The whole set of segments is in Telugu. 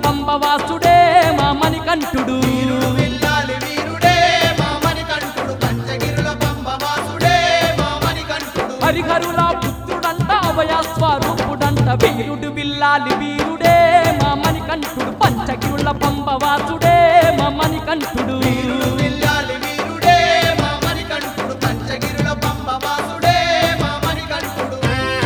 పంబవాసుడే మా మణికంఠుడు విల్లాలి వీరుడే మా మణికంఠుడు పంచగిరుల పంబవాసుడే మా మణికంఠుడు హరిహరుల పుత్రుడంట అభయ స్వరూపుడంట వీరుడు విల్లాలి వీరుడే మా మణికంఠుడు పంచగిరుల పంబవాసుడే మా మణికంఠుడు విల్లాలి వీరుడే మా మణికంఠుడు పంచగిరుల పంబవాసుడే మా మణికంఠుడు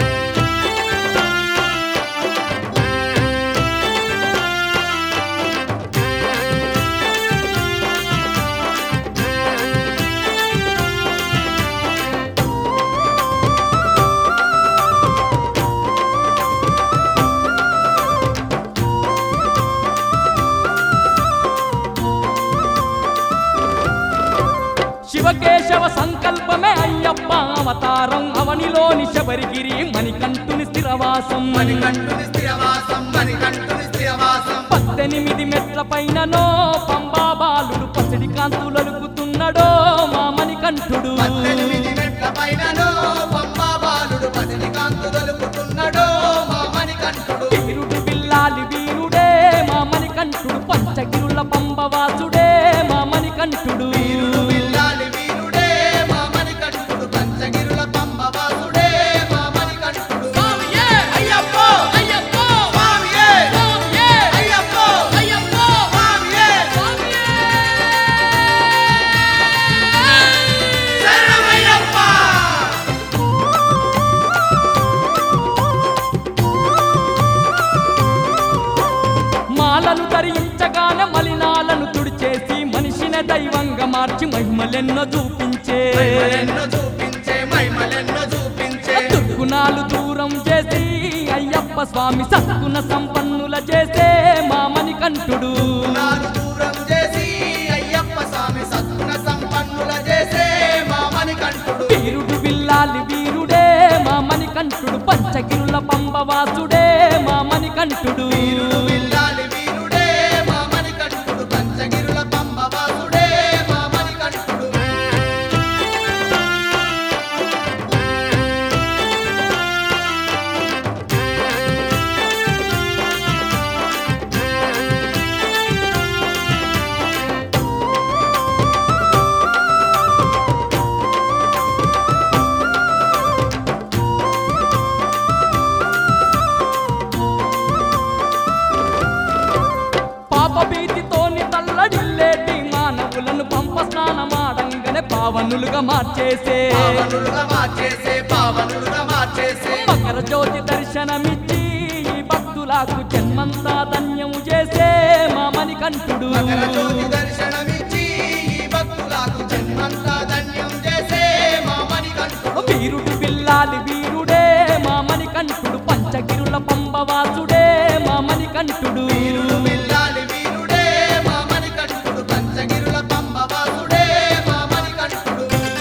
శివకేశవ సంకల్పమే అయ్యప్ప అవతారం అవనిలోని శబరిగిరి మణికంఠుని స్థిరవాసం మణికంఠుని స్థిరవాసం మణికంఠుని స్థిరవాసం పద్దెనిమిది మెట్ల పైననో పంబా బాలుడు పసిడి కాంతులలుకుతున్నాడో మా మణికంఠుడు పద్దెనిమిది మెట్ల పైనలో పంబా బాలుడు పసిడి కాంతు దొలుకుతున్నాడో మా మణికంఠుడు వీరుడు బిల్లాలి వీరుడే మా మణికంఠుడు పంచగిరుల పంబవాసుడే మా మణికంఠుడు విల్లాలి వీరుడే మా మణికంఠుడు పంచగిరుల పంబవాసుడే మా మణికంఠుడు స్వామియే అయ్యప్ప అయ్యప్ప స్వామియే స్వామియే అయ్యప్ప అయ్యప్ప స్వామియే శరణమయ్యప్ప మాలలు ధరించగానే మలినాలను తుడిచేసి మనిషిని దైవంగా మార్చి మహిమలెన్నో చూపించే మహిమలెన్నో చూపించే మహిమలెన్నో చూపించే దుర్గుణాలు దూరం చేసి అయ్యప్ప స్వామి సద్గుణ సంపన్నుల చేసే మా మణికంఠుడు నాలు దూరం చేసి అయ్యప్ప స్వామి సద్గుణ సంపన్నుల చేసే మా మణికంఠుడు వీరుడు విల్లాలి వీరుడే మా మణికంఠుడు పంచగిరుల పంబవాసుడే మా మణికంఠుడు విల్లాలి వీరుడే మా మణికంఠుడు పంచగిరుల పంబవాసుడే మా మణికంఠుడు పాప భీతితోని తల్లడిల్లేటి మానవులను పంప స్నానమాడంగానే పావనులుగా మార్చేసే పావనులుగా మార్చేసే పావనులుగా మార్చేసే మకర జ్యోతి దర్శనమిచ్చి ఈ భక్తులకు జన్మంతా ధన్యము చేసే మా మణికంఠుడు మకర జ్యోతి దర్శనమిచ్చి ఈ భక్తులకు జన్మంతా ధన్యం చేసే మా మణికంఠుడు వీరుడు బిల్లాలి వీరుడే మా మణికంఠుడు పంచగిరుల పంబవాసుడే మా మణికంఠుడు విల్లాలి వీరుడే మా మణికంఠుడు పంచగిరుల పంబవాసుడే మా మణికంఠుడు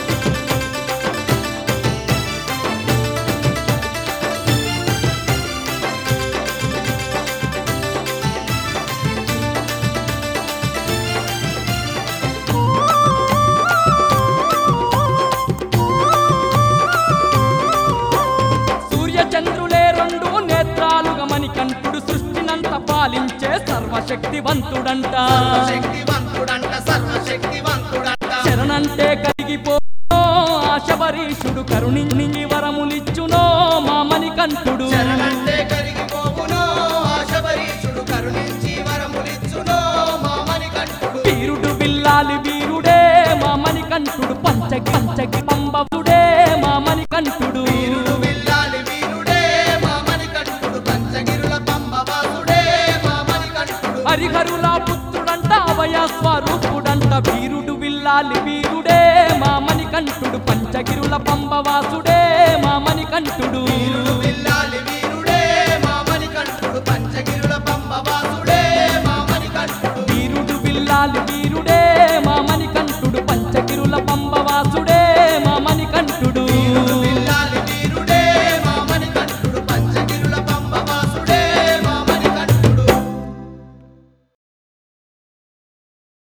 సూర్య చంద్రులే రెండు నేత్రాలుగా మణికంఠుడు సృష్టినంత పాలించే సర్వశక్తివంతుడంట శక్తివంతుడంట సర్వశక్తివంతుడంట శరణంటే కలిగిపో ఆశబరీషుడు కరుణించి వరములిచ్చునో మా మణికంఠుడు శరణంటే కరిగిపోవునో ఆశబరీషుడు కరుణించి వరములిచ్చునో మా మణికంఠుడు వీరుడు బిల్లాలి వీరుడే మా మణికంఠుడు పంచగి పంచగి పంబవుడే మా మణికంఠుడు విల్లాలి వీరుడే మా మణికంఠుడు పంచగిరుల పంబవాసుడే మా మణికంఠుడు హరిహరుల పుత్రుడంట అభయ స్వరూపుడంట వీరుడు విల్లాలి వీరుడే మా మణికంఠుడు పంచగిరుల పంబవాసుడే మా మణికంఠుడు విల్లాలి